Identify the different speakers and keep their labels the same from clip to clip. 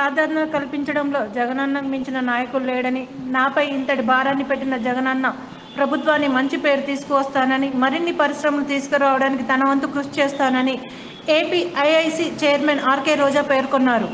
Speaker 1: ప్రాధాన్యత కల్పించడంలో జగనన్నకు మించిన నాయకులు లేడని నాపై ఇంతటి భారాన్ని పెట్టిన జగనన్న ప్రభుత్వాన్ని మంచి పేరు తీసుకువస్తానని మరిన్ని పరిశ్రమలు తీసుకురావడానికి తన వంతు కృషి చేస్తానని AP IIC chairman RK Roja పేర్కొన్నారు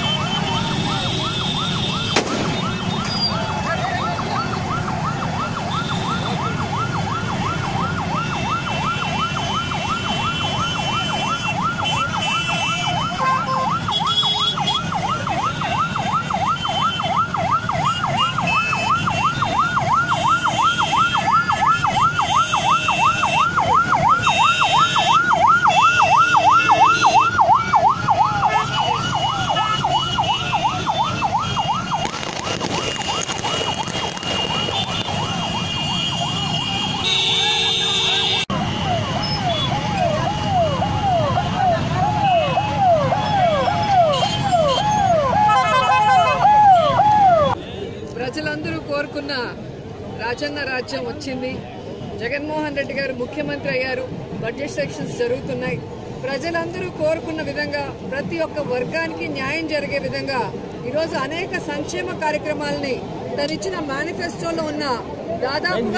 Speaker 2: ప్రజలందరూ కోరుకున్న రాజన్న రాజ్యం వచ్చింది జగన్మోహన్ రెడ్డి గారు ముఖ్యమంత్రి అయ్యారు బడ్జెట్ సెక్షన్స్ జరుగుతున్నాయి ప్రజలందరూ కోరుకున్న విధంగా ప్రతి ఒక్క వర్గానికి న్యాయం జరిగే విధంగా ఈరోజు అనేక సంక్షేమ కార్యక్రమాలని తనిచ్చిన మేనిఫెస్టోలో ఉన్న దాదాపుగా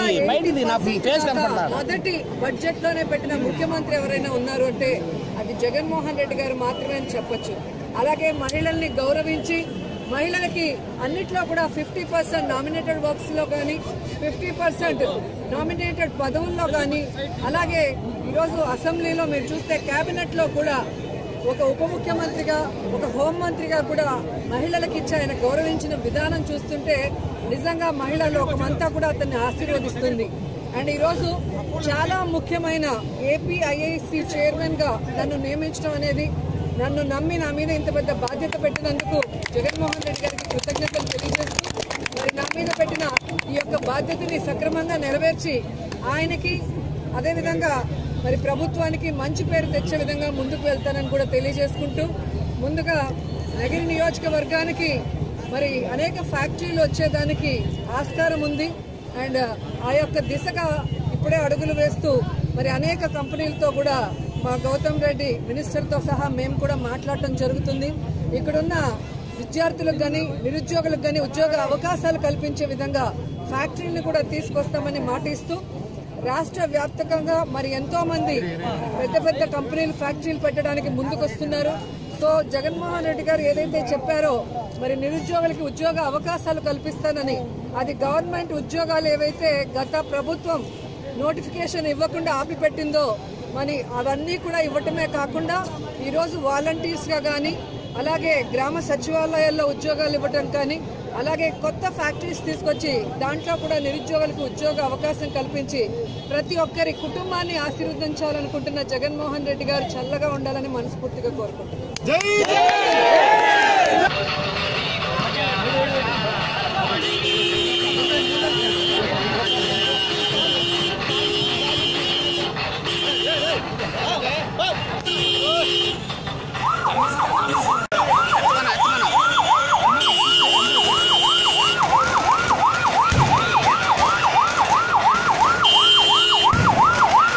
Speaker 2: 80% దాకా మొదటి బడ్జెట్ లోనే పెట్టిన ముఖ్యమంత్రి ఎవరైనా ఉన్నారు అంటే అది జగన్మోహన్ రెడ్డి గారు మాత్రమే అని చెప్పొచ్చు అలాగే మహిళల్ని గౌరవించి మహిళలకి అన్నిట్లో కూడా ఫిఫ్టీ పర్సెంట్ నామినేటెడ్ వర్క్స్ లో కానీ ఫిఫ్టీ పర్సెంట్ నామినేటెడ్ పదవుల్లో కానీ అలాగే ఈరోజు అసెంబ్లీలో మీరు చూస్తే కేబినెట్ లో కూడా ఒక ఉప ముఖ్యమంత్రిగా ఒక హోంమంత్రిగా కూడా మహిళలకు ఇచ్చి ఆయన గౌరవించిన విధానం చూస్తుంటే నిజంగా మహిళా లోకమంతా కూడా అతన్ని ఆశీర్వదిస్తుంది అండ్ ఈరోజు చాలా ముఖ్యమైన ఏపీ ఐఐసి చైర్మన్ గా నన్ను నియమించడం అనేది నన్ను నమ్మి నా మీద ఇంత పెద్ద బాధ్యత పెట్టినందుకు జగన్మోహన్ రెడ్డి గారికి కృతజ్ఞతలు తెలియజేస్తూ మరి నా మీద పెట్టిన ఈ యొక్క బాధ్యతని సక్రమంగా నెరవేర్చి ఆయనకి అదేవిధంగా మరి ప్రభుత్వానికి మంచి పేరు తెచ్చే విధంగా ముందుకు వెళ్తానని కూడా తెలియజేసుకుంటూ ముందుగా నగిరి నియోజకవర్గానికి మరి అనేక ఫ్యాక్టరీలు వచ్చేదానికి ఆస్కారం ఉంది అండ్ ఆ యొక్క దిశగా ఇప్పుడే అడుగులు వేస్తూ మరి అనేక కంపెనీలతో కూడా మా గౌతమ్ రెడ్డి మినిస్టర్తో సహా మేము కూడా మాట్లాడటం జరుగుతుంది ఇక్కడున్న విద్యార్థులకు కానీ నిరుద్యోగులకు కానీ ఉద్యోగ అవకాశాలు కల్పించే విధంగా ఫ్యాక్టరీని కూడా తీసుకొస్తామని మాటిస్తూ రాష్ట్ర వ్యాప్తంగా మరి ఎంతో మంది పెద్ద పెద్ద కంపెనీలు ఫ్యాక్టరీలు పెట్టడానికి ముందుకొస్తున్నారు సో జగన్మోహన్ రెడ్డి గారు ఏదైతే చెప్పారో మరి నిరుద్యోగులకి ఉద్యోగ అవకాశాలు కల్పిస్తానని అది గవర్నమెంట్ ఉద్యోగాలు ఏవైతే గత ప్రభుత్వం నోటిఫికేషన్ ఇవ్వకుండా ఆపిపెట్టిందో మరి అవన్నీ కూడా ఇవ్వటమే కాకుండా ఈరోజు వాలంటీర్స్ గా కానీ అలాగే గ్రామ సచివాలయాల్లో ఉద్యోగాలు ఇవ్వటం కానీ అలాగే కొత్త ఫ్యాక్టరీస్ తీసుకొచ్చి దాంట్లో కూడా నిరుద్యోగులకు ఉద్యోగ అవకాశం కల్పించి ప్రతి ఒక్కరి కుటుంబాన్ని ఆశీర్వదించాలనుకుంటున్న జగన్మోహన్ రెడ్డి గారు చల్లగా ఉండాలని మనస్ఫూర్తిగా కోరుకుంటున్నాను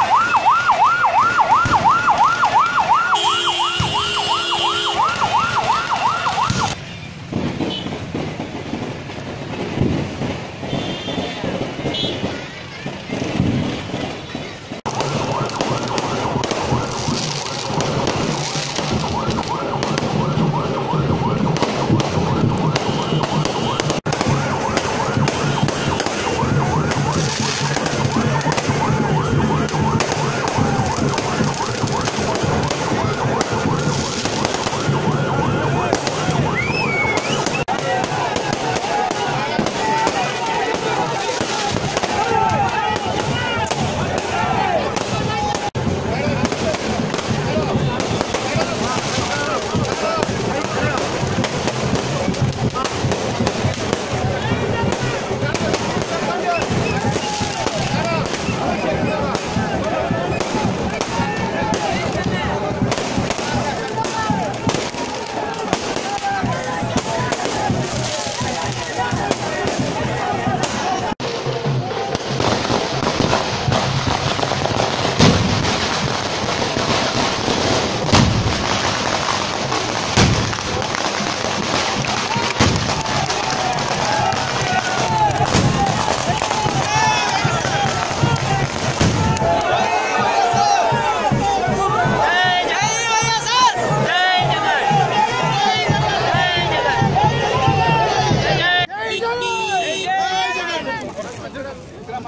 Speaker 3: Hey!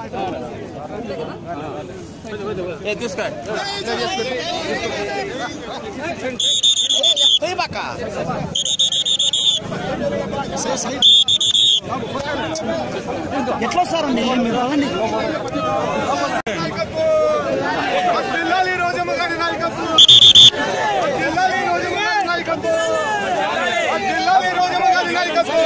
Speaker 2: అంతే కదా
Speaker 3: ఎట్లా వస్తారండి మీరు అవ్వండి
Speaker 4: జిల్లాలి రోజమ్మ గారి నాయకత్వం జిల్లాలి రోజమ్మ గారి నాయకత్వం జిల్లాలి రోజమ్మ గారి నాయకత్వం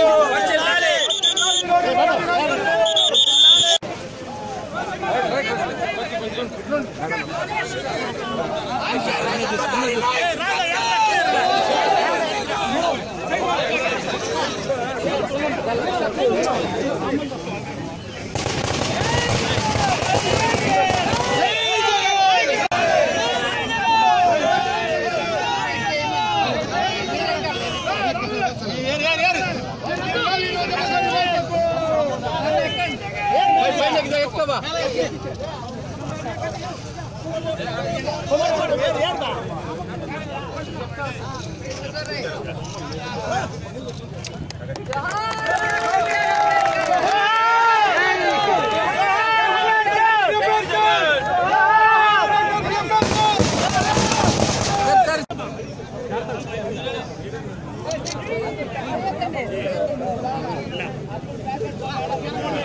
Speaker 2: ¡Vamos!